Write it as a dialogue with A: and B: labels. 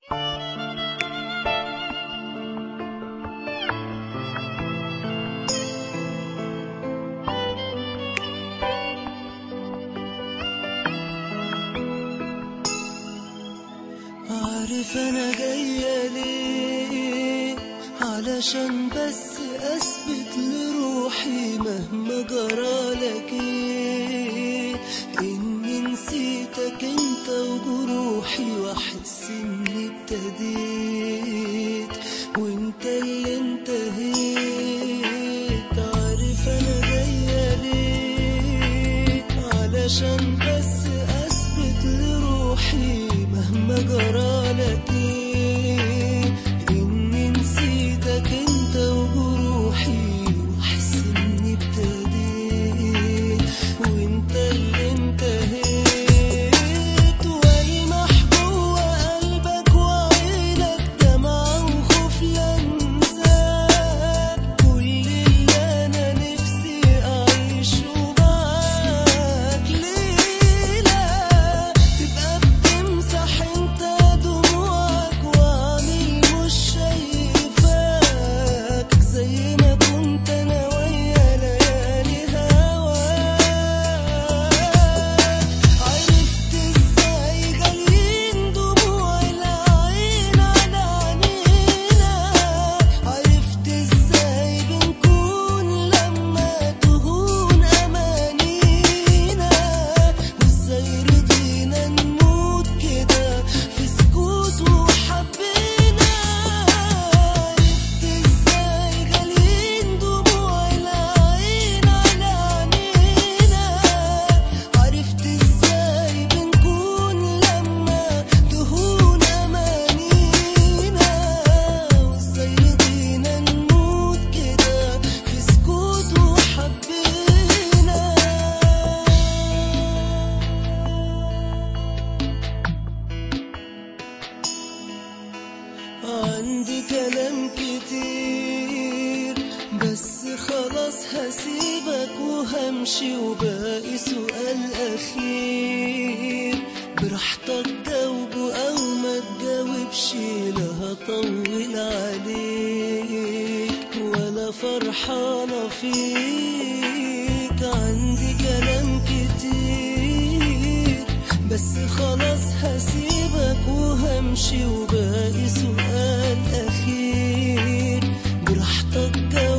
A: عارف انا جاية ليه علشان بس اثبت لروحي مهما جرالك ايه اني نسيتك انت وجروحي واحس اني ابتديت وانت اللي انتهيت عارف انا جاية ليه علشان بس اثبت لروحي مهما جرالك ايه اني نسيتك انت وجروحي واحس اني ابتديت وانت اللي انتهيت والمح جوه قلبك وعينك دمعة وخوف لانساك كل اللي انا نفسي اعيشه معاك ليلة تبقى بتمسح انت دموعك وعامل مش شايفاك زي ما كنت انا ويا ليالي هواك عرفت ازاي جايين دموع العين على عينينا عرفت ازاي بنكون لما تهون امانينا وازاي رضينا نموت كده في سكوت وحبينا عرفت ازاي جايين دموع العين على عينينا عرفت ازاي بنكون لما تهون امانينا وازاي رضينا نموت كده في سكوت وحبينا عندي كلام كتير بس خلاص هسيبك وهمشي وباقي سؤال أخير براحتك جاوبه أو ما تجاوبش لا هطول عليك ولا فرحانة فيك عندي كلام كتير بس خلاص هسيبك وهمشي وباقي سؤال أخير براحتك جاوب